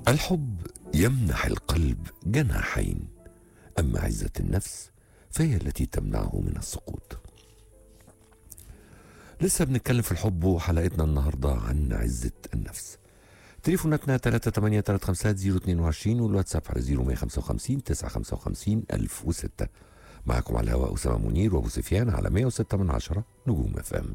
الحب يمنح القلب جناحين اما عزه النفس فهي التي تمنعه من السقوط لسه بنتكلم في الحب وحلقتنا النهارده عن عزه النفس تليفوناتنا 3835022 والواتساب على 0155 955 1006 معكم على الهواء أسامة منير وأبو سفيان على 106 من عشرة نجوم اف ام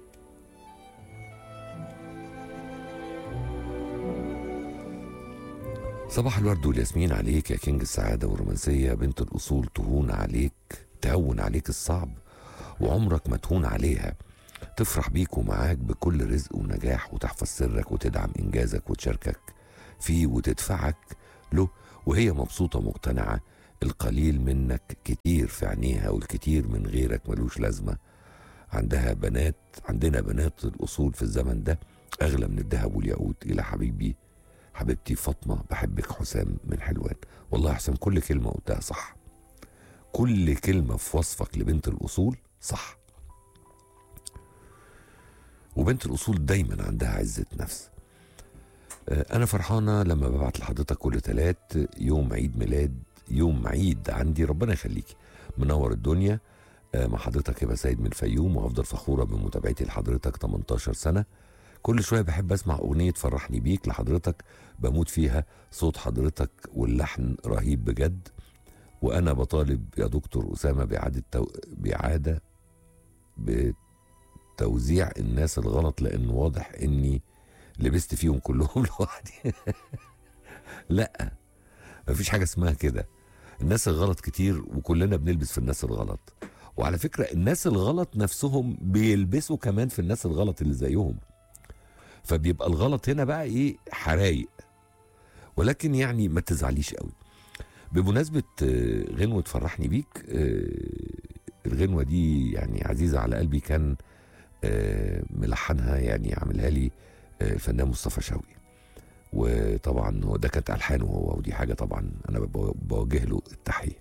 صباح الورد والياسمين عليك يا كينج السعادة والرومانسية بنت الأصول تهون عليك تهون عليك الصعب وعمرك ما تهون عليها تفرح بيك ومعاك بكل رزق ونجاح وتحفظ سرك وتدعم إنجازك وتشاركك فيه وتدفعك له وهي مبسوطة مقتنعة القليل منك كتير في عينيها والكتير من غيرك ملوش لازمة عندها بنات عندنا بنات الأصول في الزمن ده أغلى من الذهب والياقوت إلى حبيبي حبيبتي فاطمة بحبك حسام من حلوان والله يا حسام كل كلمة قلتها صح كل كلمة في وصفك لبنت الأصول صح وبنت الأصول دايما عندها عزة نفس آه، أنا فرحانة لما ببعت لحضرتك كل تلات يوم عيد ميلاد يوم عيد عندي ربنا يخليكي منور الدنيا آه، مع حضرتك هبه سيد من الفيوم وهفضل فخوره بمتابعتي لحضرتك 18 سنه كل شويه بحب اسمع اغنيه فرحني بيك لحضرتك بموت فيها صوت حضرتك واللحن رهيب بجد وانا بطالب يا دكتور اسامه باعاده تو... باعاده بتوزيع الناس الغلط لان واضح اني لبست فيهم كلهم لوحدي لا مفيش حاجه اسمها كده الناس الغلط كتير وكلنا بنلبس في الناس الغلط وعلى فكرة الناس الغلط نفسهم بيلبسوا كمان في الناس الغلط اللي زيهم فبيبقى الغلط هنا بقى ايه حرايق ولكن يعني ما تزعليش قوي بمناسبة آه، غنوة فرحني بيك آه، الغنوة دي يعني عزيزة على قلبي كان آه، ملحنها يعني عاملها لي آه، الفنان مصطفى شوقي وطبعا هو ده كانت الحانه هو ودي حاجه طبعا انا بو- بوجه له التحيه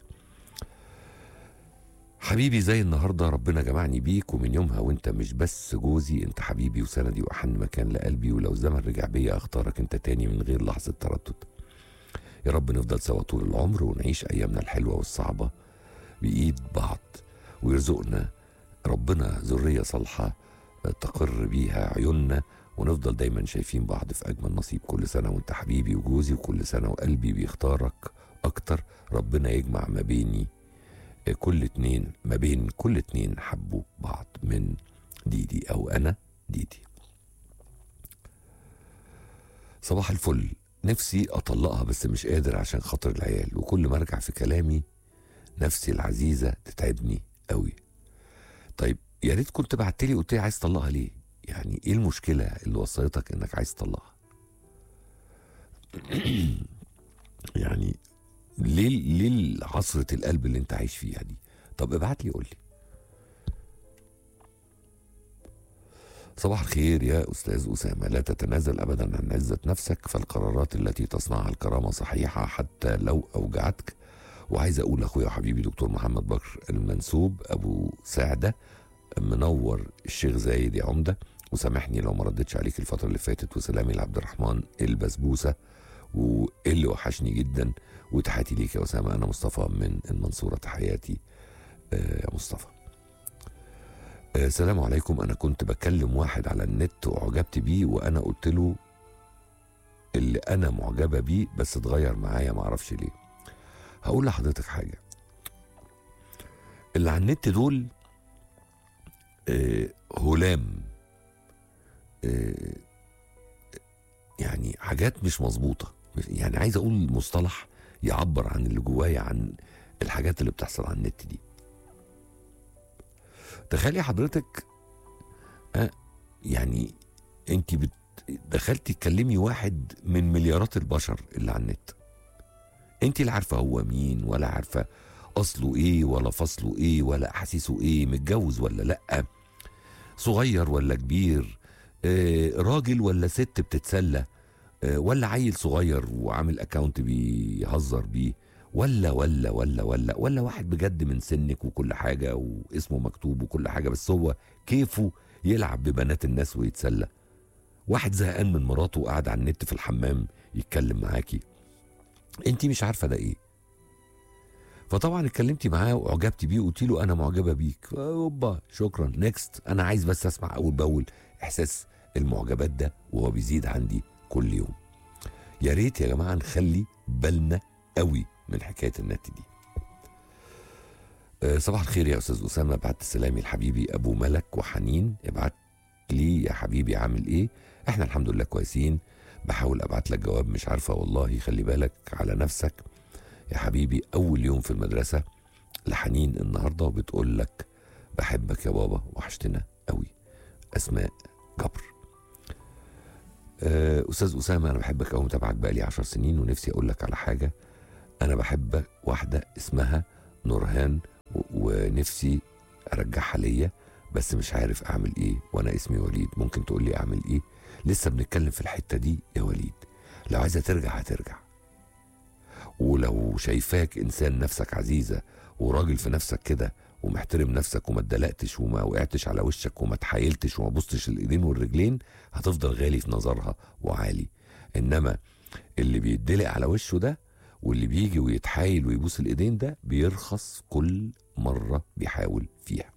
حبيبي زي النهارده ربنا جمعني بيك ومن يومها وانت مش بس جوزي انت حبيبي وسندي واحن مكان لقلبي ولو الزمن رجع بيا اختارك انت تاني من غير لحظه تردد يا رب نفضل سوا طول العمر ونعيش ايامنا الحلوه والصعبه بايد بعض ويرزقنا ربنا ذريه صالحه تقر بيها عيوننا ونفضل دايما شايفين بعض في اجمل نصيب كل سنه وانت حبيبي وجوزي وكل سنه وقلبي بيختارك اكتر ربنا يجمع ما بيني آه، كل اتنين ما بين كل اتنين حبوا بعض من ديدي او انا ديدي صباح الفل نفسي اطلقها بس مش قادر عشان خاطر العيال وكل ما ارجع في كلامي نفسي العزيزه تتعبني قوي طيب يا ريت كنت بعت لي قلت لي عايز تطلقها ليه يعني ايه المشكله اللي وصلتك انك عايز تطلقها يعني ليه ليه عصرة القلب اللي انت عايش فيها دي طب ابعت لي قول لي صباح الخير يا استاذ اسامه لا تتنازل ابدا عن عزه نفسك فالقرارات التي تصنعها الكرامه صحيحه حتى لو اوجعتك وعايز اقول لاخويا وحبيبي دكتور محمد بكر المنسوب ابو سعده منور الشيخ زايد يا عمده وسامحني لو ما ردتش عليك الفتره اللي فاتت وسلامي لعبد الرحمن البسبوسه واللي وحشني جدا وتحياتي ليك يا اسامه انا مصطفى من المنصوره تحياتي آه، يا مصطفى آه، السلام عليكم انا كنت بكلم واحد على النت واعجبت بيه وانا قلت له اللي انا معجبه بيه بس اتغير معايا معرفش ليه هقول لحضرتك حاجه اللي على النت دول آه، هلام آه، يعني حاجات مش مظبوطه يعني عايز اقول مصطلح يعبر عن اللي جوايا عن الحاجات اللي بتحصل على النت دي تخيلي حضرتك آه يعني انت بت دخلتي تكلمي واحد من مليارات البشر اللي على النت انت لا عارفه هو مين ولا عارفه اصله ايه ولا فصله ايه ولا احاسيسه ايه متجوز ولا لا صغير ولا كبير آه راجل ولا ست بتتسلى آه ولا عيل صغير وعامل اكاونت بيهزر بيه ولا ولا ولا ولا ولا واحد بجد من سنك وكل حاجه واسمه مكتوب وكل حاجه بس هو كيفه يلعب ببنات الناس ويتسلى واحد زهقان من مراته وقاعد على النت في الحمام يتكلم معاكي انت مش عارفه ده ايه فطبعا اتكلمتي معاه واعجبتي بيه وقلتي له انا معجبه بيك اوبا شكرا نيكست انا عايز بس اسمع اول باول احساس المعجبات ده وهو بيزيد عندي كل يوم يا ريت يا جماعه نخلي بالنا قوي من حكايه النت دي أه صباح الخير يا استاذ اسامه بعت سلامي لحبيبي ابو ملك وحنين ابعت لي يا حبيبي عامل ايه احنا الحمد لله كويسين بحاول ابعت لك جواب مش عارفه والله خلي بالك على نفسك يا حبيبي اول يوم في المدرسه لحنين النهارده وبتقول لك بحبك يا بابا وحشتنا قوي اسماء جبر آه، استاذ اسامه انا بحبك قوي متابعك بقالي عشر سنين ونفسي اقول لك على حاجه انا بحب واحده اسمها نورهان و- ونفسي ارجعها ليا بس مش عارف اعمل ايه وانا اسمي وليد ممكن تقول لي اعمل ايه لسه بنتكلم في الحته دي يا وليد لو عايزه ترجع هترجع ولو شايفاك انسان نفسك عزيزه وراجل في نفسك كده ومحترم نفسك وما اتدلقتش وما وقعتش على وشك وما تحايلتش وما بصتش الايدين والرجلين هتفضل غالي في نظرها وعالي انما اللي بيدلق على وشه ده واللي بيجي ويتحايل ويبوس الايدين ده بيرخص كل مره بيحاول فيها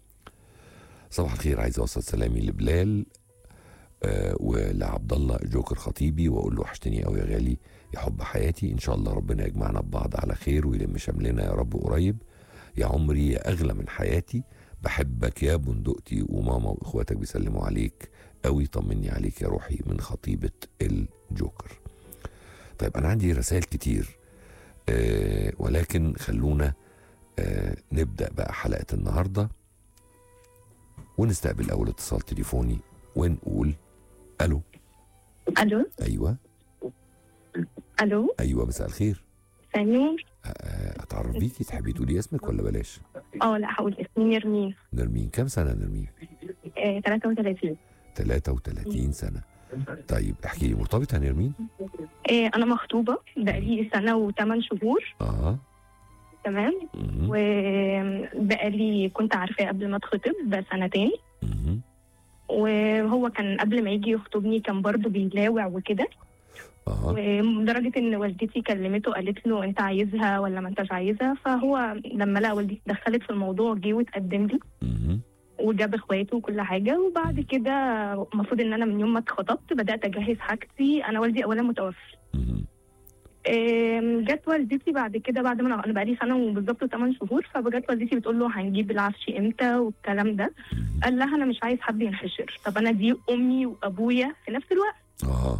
صباح الخير عايز اوصل سلامي لبلال آه ولعبد الله جوكر خطيبي واقول له وحشتني قوي يا غالي يا حب حياتي ان شاء الله ربنا يجمعنا ببعض على خير ويلم شملنا يا رب قريب يا عمري يا اغلى من حياتي بحبك يا بندقتي وماما واخواتك بيسلموا عليك قوي طمني عليك يا روحي من خطيبه الجوكر طيب انا عندي رسائل كتير آه ولكن خلونا آه نبدا بقى حلقه النهارده ونستقبل اول اتصال تليفوني ونقول الو الو ايوه الو ايوه مساء الخير سمير آه، اتعرف بيكي تحبي تقولي اسمك ولا بلاش اه لا هقول اسمي نرمين نرمين كام سنه نرمين آه 33 33 سنه طيب احكي لي مرتبطه يا نرمين آه انا مخطوبه بقالي سنه وثمان شهور اه تمام مهم. وبقالي كنت عارفاه قبل ما اتخطب بسنتين مهم. وهو كان قبل ما يجي يخطبني كان برضه بيلاوع وكده اه ولدرجه ان والدتي كلمته قالت له انت عايزها ولا ما انتش عايزها فهو لما لقى والدتي دخلت في الموضوع جه واتقدم لي مهم. وجاب اخواته وكل حاجه وبعد كده المفروض ان انا من يوم ما اتخطبت بدات اجهز حاجتي انا والدي اولا متوفي مهم. آم، جت والدتي بعد كده بعد ما انا أنا بقالي سنه وبالظبط 8 شهور فجت والدتي بتقول له هنجيب العفش امتى والكلام ده مهم. قال لها انا مش عايز حد ينحشر طب انا دي امي وابويا في نفس الوقت اه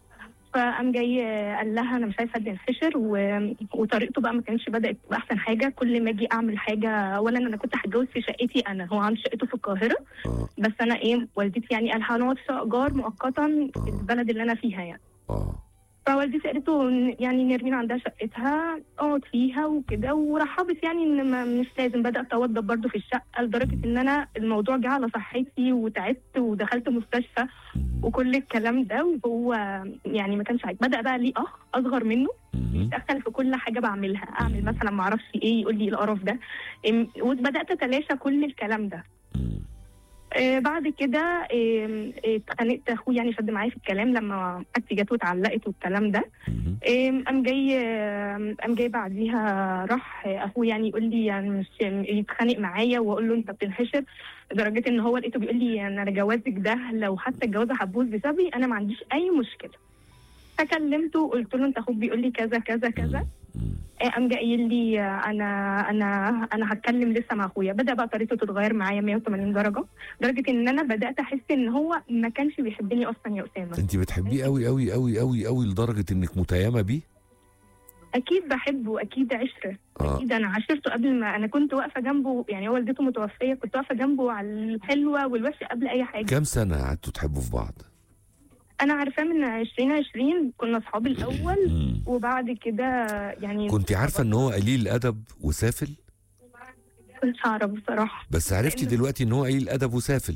فقام جاي آه، قال لها انا مش عايز حد ينحشر و... وطريقته بقى ما كانتش بدات تبقى احسن حاجه كل ما اجي اعمل حاجه اولا انا كنت هتجوز في شقتي انا هو عنده شقته في القاهره اه بس انا ايه والدتي يعني قال هنقعد في ايجار مؤقتا في البلد اللي انا فيها يعني اه فوالدتي قالت له إن يعني نرمين عندها شقتها اقعد فيها وكده ورحبت يعني ان ما مش لازم بدات اوضب برضه في الشقه لدرجه ان انا الموضوع جه على صحتي وتعبت ودخلت مستشفى مهم. وكل الكلام ده وهو يعني ما كانش عايز بدا بقى ليه اخ اصغر منه مهم. يتدخل في كل حاجه بعملها اعمل مثلا ما اعرفش ايه يقول لي القرف ده إم- وبدات اتلاشى كل الكلام ده مهم. آه بعد كده آه، آه، اتخانقت اخويا يعني شد معايا في الكلام لما حاجتي جت واتعلقت والكلام ده مهم. آم، قام جاي آم، قام جاي بعديها راح اخويا يعني يقول لي يعني مش يتخانق معايا واقول له انت بتنحشر لدرجه ان هو لقيته بيقول لي انا جوازك ده لو حتى الجوازه هتبوظ بسببي انا ما عنديش اي مشكله فكلمته وقلت له انت اخوك بيقول لي كذا كذا كذا مهم. آه، قام جاي قايل لي آه، انا انا انا هتكلم لسه مع اخويا بدا بقى طريقته تتغير معايا 180 درجه لدرجه ان انا بدات احس ان هو ما كانش بيحبني اصلا يا اسامه انت بتحبيه قوي قوي قوي قوي قوي لدرجه انك متيمه بيه اكيد بحبه اكيد عشره اه اكيد انا عاشرته قبل ما انا كنت واقفه جنبه يعني هو والدته متوفيه كنت واقفه جنبه على الحلوه والوحشه قبل اي حاجه كام سنه قعدتوا تحبوا في بعض انا عارفاه من 2020 كنا اصحاب الاول مم. وبعد كده يعني كنت عارفه ان هو قليل الادب وسافل كنت اعرف بصراحه بس عرفتي دلوقتي ان هو قليل الادب وسافل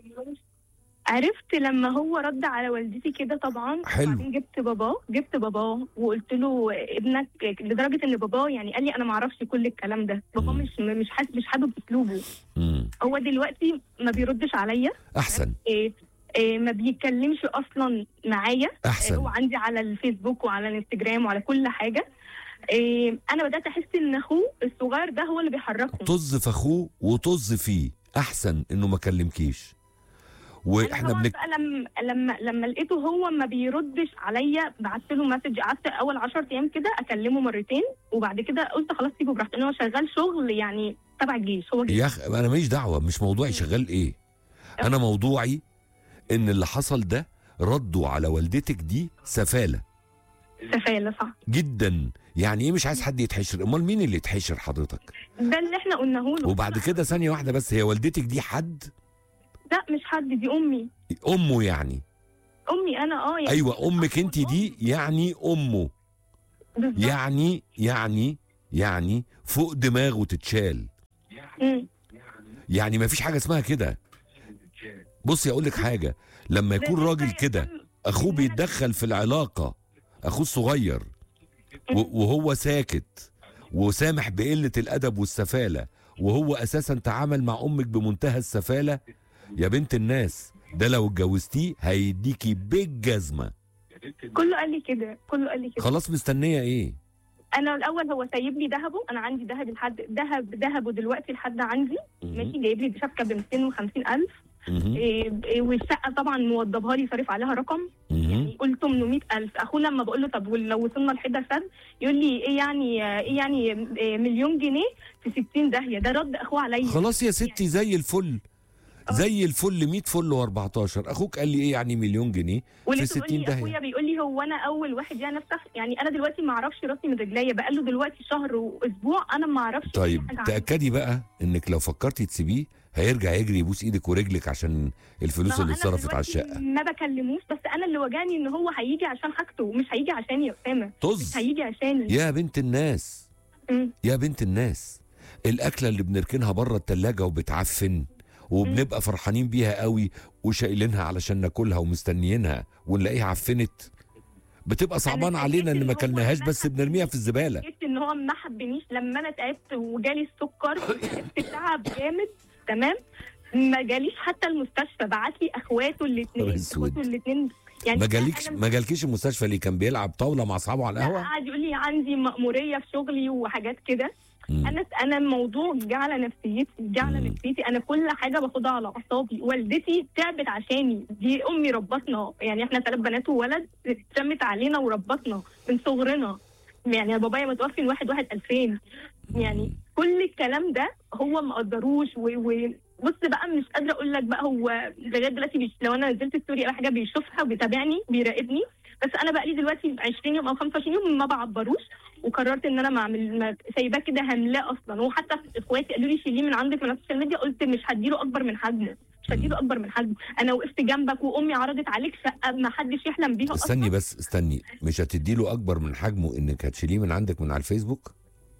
عرفت لما هو رد على والدتي كده طبعا حلو. وبعدين جبت باباه جبت باباه وقلت له ابنك لدرجه ان باباه يعني قال لي انا ما اعرفش كل الكلام ده باباه مم. مش مش حاسس مش حابب اسلوبه مم. هو دلوقتي ما بيردش عليا احسن إيه آه، ما بيتكلمش اصلا معايا آه، هو احسن عندي على الفيسبوك وعلى الانستجرام وعلى كل حاجه آه، انا بدات احس ان اخوه الصغير ده هو اللي بيحركهم طز في اخوه وطز فيه احسن انه ما كلمكيش واحنا أنا طبعاً بنك بقى لما لما لما لقيته هو ما بيردش عليا بعت له مسج قعدت اول 10 ايام كده اكلمه مرتين وبعد كده قلت خلاص سيبه براحته لان هو شغال شغل يعني تبع الجيش هو جيش يا اخ انا ماليش دعوه مش موضوعي شغال ايه انا موضوعي ان اللي حصل ده ردوا على والدتك دي سفاله سفاله صح جدا يعني ايه مش عايز حد يتحشر امال مين اللي يتحشر حضرتك ده اللي احنا قلناه له وبعد كده ثانيه واحده بس هي والدتك دي حد لا مش حد دي امي امه يعني امي انا اه يعني ايوه امك انت دي يعني امه بالظبط. يعني يعني يعني فوق دماغه تتشال مم. يعني ما فيش حاجه اسمها كده بصي اقول لك حاجه لما يكون ده- راجل كده اخوه بيتدخل في العلاقه اخوه الصغير و- وهو ساكت وسامح بقله الادب والسفاله وهو اساسا تعامل مع امك بمنتهى السفاله يا بنت الناس ده لو اتجوزتيه هيديكي بالجزمه كله قال لي كده كله قال لي كده خلاص مستنيه ايه انا الاول هو سايب لي ذهبه انا عندي ذهب لحد ذهب ذهبه دلوقتي لحد عندي ماشي جايب لي شبكه ب 250000 مهم. إيه إيه والشقه طبعا موضبها لي صارف عليها رقم مهم. يعني قلت 800000 اخوه لما بقول له طب ولو وصلنا لحده سد يقول لي ايه يعني ايه يعني إيه مليون جنيه في 60 داهيه ده رد اخوه عليا خلاص يا ستي زي الفل زي الفل 100 فل و14 اخوك قال لي ايه يعني مليون جنيه ولقيته في بيقول 60 لي داهية. اخويا بيقول لي هو انا اول واحد يعني نفسك يعني انا دلوقتي ما اعرفش راسي من رجليا بقى له دلوقتي شهر واسبوع انا ما اعرفش أي طيب حاجة عنه. تاكدي بقى انك لو فكرتي تسيبيه هيرجع يجري يبوس ايدك ورجلك عشان ما الفلوس هو اللي أنا اتصرفت على دلوقتي الشقه ما بكلموش بس انا اللي وجعني ان هو هيجي عشان حاجته مش هيجي عشاني يا اسامه مش طز هيجي عشاني يا بنت الناس مم. يا بنت الناس الاكله اللي بنركنها بره التلاجة وبتعفن وبنبقى فرحانين بيها قوي وشايلينها علشان ناكلها ومستنيينها ونلاقيها عفنت بتبقى صعبان أنا علينا ان اتأكدت ما إن هو كلناهاش ما بس بنرميها في الزباله حسيت ان هو ما حبنيش لما انا تعبت وجالي السكر تعبت تعب جامد تمام ما جاليش حتى المستشفى بعت لي اخواته الاثنين نهار أسود. اخواته الاثنين يعني ما جالكش أنا- ما جالكيش المستشفى اللي كان بيلعب طاوله مع اصحابه على لا، القهوه قعد يقول لي عندي مأمورية في شغلي وحاجات كده مم. انا انا الموضوع جه على نفسيتي جه على مم. نفسيتي انا كل حاجه باخدها على اعصابي والدتي تعبت عشاني دي امي ربتنا يعني احنا ثلاث بنات وولد اتشمت علينا وربتنا من صغرنا يعني بابايا متوفي من واحد واحد 2000 يعني كل الكلام ده هو ما قدروش و... و... بص بقى مش قادره اقول لك بقى هو لغايه دلوقتي بيش... لو انا نزلت ستوري او حاجه بيشوفها وبيتابعني بيراقبني بس انا بقى لي دلوقتي 20 يوم او 25 يوم ما بعبروش وقررت ان انا ما اعمل ما سايباه كده هملاه اصلا وحتى اخواتي قالوا لي شيليه من عندك من على السوشيال ميديا قلت مش هديله اكبر من حجمه مش هديله اكبر من حجمه انا وقفت جنبك وامي عرضت عليك شقه ما حدش يحلم بيها استني اصلا بس استني مش هتدي له اكبر من حجمه انك هتشيليه من عندك من على الفيسبوك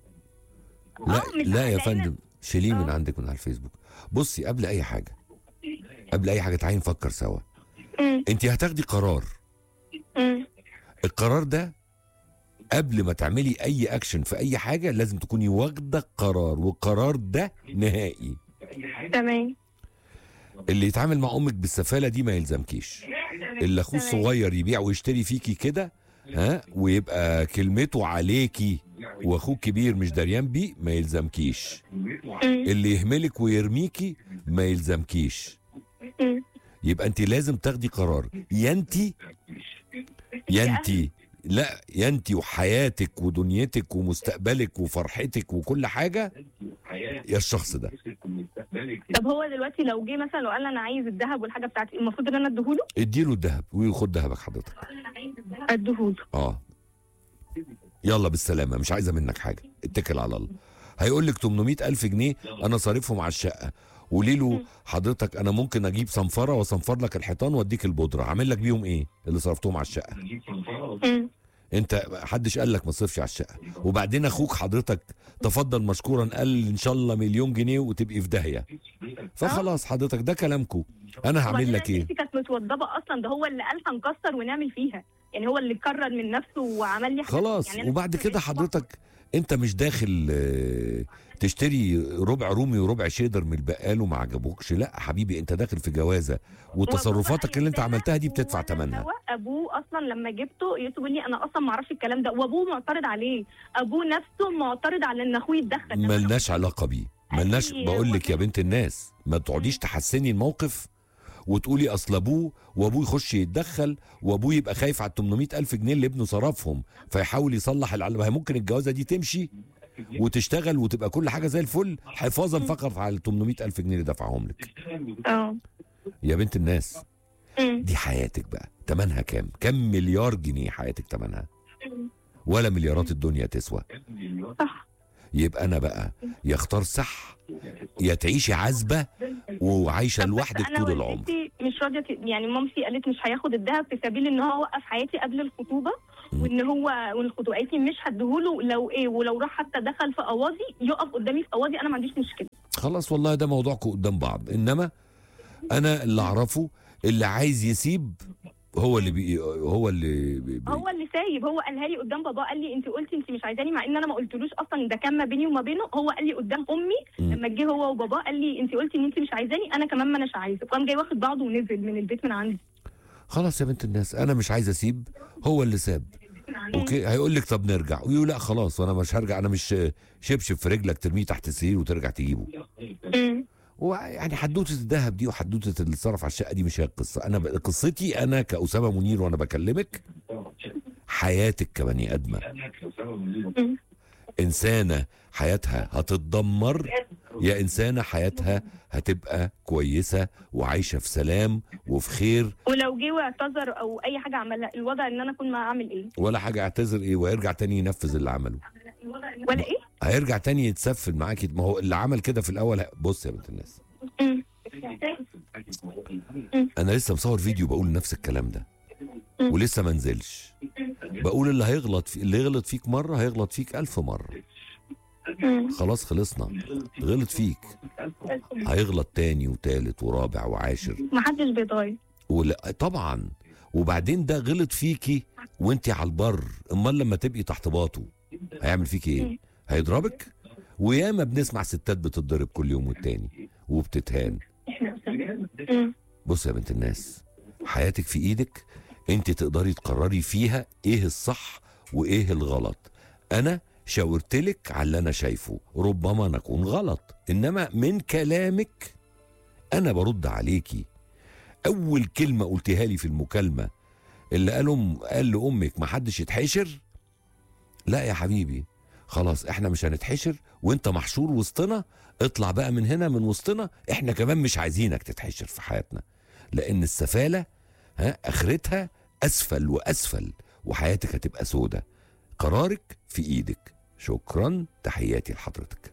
لا آه، مش لا يا لأن- فندم شيليه من آه. عندك من على الفيسبوك بصي قبل اي حاجه قبل اي حاجه تعالي نفكر سوا مم، انت هتاخدي قرار مم، القرار ده قبل ما تعملي اي اكشن في اي حاجه لازم تكوني واخده قرار والقرار ده نهائي تمام اللي يتعامل مع امك بالسفاله دي ما يلزمكيش اللي اخوه تمام. الصغير يبيع ويشتري فيكي كده ها ويبقى كلمته عليكي واخوك كبير مش دريان بيه ما يلزمكيش مم، اللي يهملك ويرميكي ما يلزمكيش مم. يبقى انت لازم تاخدي قرار يا انت يا انت لا يا انت وحياتك ودنيتك ومستقبلك وفرحتك وكل حاجه يا الشخص ده طب هو دلوقتي لو جه مثلا وقال انا عايز الذهب والحاجه بتاعتي المفروض ان انا اديهوله اديله الذهب وخد ذهبك حضرتك اديهوله اه يلا بالسلامه مش عايزه منك حاجه اتكل على الله هيقول لك 800 الف جنيه انا صارفهم على الشقه قولي له حضرتك انا ممكن اجيب صنفره واصنفر لك الحيطان واديك البودره عامل لك بيهم ايه اللي صرفتهم على الشقه مم. انت حدش قال لك ما تصرفش على الشقه وبعدين اخوك حضرتك تفضل مشكورا قال ان شاء الله مليون جنيه وتبقي في داهيه فخلاص حضرتك ده كلامكم انا هعمل وبعدين لك ايه أساسي كانت متوضبه اصلا ده هو اللي قال هنكسر ونعمل فيها يعني هو اللي قرر من نفسه وعمل لي حاجات. خلاص يعني أنا وبعد كنت كده بقيت حضرتك انت مش داخل آه، تشتري ربع رومي وربع شيدر من البقال وما عجبوكش لا حبيبي انت داخل في جوازه وتصرفاتك اللي انت عملتها دي بتدفع ثمنها سواء ابوه اصلا لما جبته يوسف بيقول لي انا اصلا ما اعرفش الكلام ده وابوه معترض عليه ابوه نفسه معترض على ان اخوه يتدخل لما أنا ملناش علاقه بيه ملناش أي بقول لك يا وجه. بنت الناس ما تقعديش تحسني الموقف وتقولي اصل ابوه وابوه يخش يتدخل وابوه يبقى خايف على 800 الف جنيه اللي ابنه صرفهم فيحاول يصلح العلم هي ممكن الجوازه دي تمشي وتشتغل وتبقى كل حاجه زي الفل حفاظا فقط على ال 800 الف جنيه اللي دفعهم لك اه يا بنت الناس أمم. دي حياتك بقى تمنها كام كم مليار جنيه حياتك تمنها ولا مليارات الدنيا تسوى صح يبقى انا بقى يا اختار صح يا تعيشي عزبه وعايشه طب بس لوحدك أنا طول العمر والدتي مش راضيه ت- يعني مامتي قالت مش هياخد الذهب في سبيل ان هو وقف حياتي قبل الخطوبه مم. وان هو وان خطوبتي مش هديهوله لو ايه ولو راح حتى دخل في قواضي يقف قدامي في قواضي انا ما عنديش مشكله خلاص والله ده موضوعكم قدام بعض انما انا اللي اعرفه اللي عايز يسيب هو اللي بي هو اللي بي بي هو اللي سايب هو قالها لي قدام بابا قال لي انت قلتي انت مش عايزاني مع ان انا ما قلتلوش اصلا ده كان ما بيني وما بينه هو قال لي قدام امي مم. لما جه هو وبابا قال لي انت قلتي ان انت مش عايزاني انا كمان ما اناش عايزه وقام جاي واخد بعضه ونزل من البيت من عندي خلاص يا بنت الناس انا مش عايز اسيب هو اللي ساب اوكي هيقول لك طب نرجع ويقول لا خلاص وانا مش هرجع انا مش شبشب في رجلك ترميه تحت السرير وترجع تجيبه أمم. ويعني حدوته الذهب دي وحدوته اللي صرف على الشقه دي مش هي القصه انا ب... قصتي انا كاسامه منير وانا بكلمك حياتك كبني ادمه أمم. انسانه حياتها هتتدمر يا انسانه حياتها هتبقى كويسه وعايشه في سلام وفي خير ولو جه واعتذر او اي حاجه عملها الوضع ان انا اكون معاه اعمل ايه ولا حاجه اعتذر ايه ويرجع تاني ينفذ اللي عمله ولا ايه هيرجع تاني يتسفل معاكي ما هو اللي عمل كده في الاول ه- بص يا بنت الناس أمم. انا لسه مصور فيديو بقول نفس الكلام ده مم. ولسه ما نزلش بقول اللي هيغلط في اللي يغلط فيك مره هيغلط فيك ألف مره أمم. خلاص خلصنا غلط فيك هيغلط تاني وتالت ورابع وعاشر محدش بيتغير ولا طبعا وبعدين ده غلط فيكي وانت على البر امال لما تبقي تحت باطه هيعمل فيكي ايه هيضربك وياما بنسمع ستات بتتضرب كل يوم والتاني وبتتهان أمم. بص يا بنت الناس حياتك في ايدك انت تقدري تقرري فيها ايه الصح وايه الغلط انا شاورتلك على اللي انا شايفه ربما نكون غلط انما من كلامك انا برد عليكي اول كلمه قلتها لي في المكالمه اللي قالهم قال لامك ما حدش يتحشر لا يا حبيبي خلاص احنا مش هنتحشر وانت محشور وسطنا اطلع بقى من هنا من وسطنا احنا كمان مش عايزينك تتحشر في حياتنا لان السفاله ها اخرتها اسفل واسفل وحياتك هتبقى سودة قرارك في ايدك شكرا تحياتي لحضرتك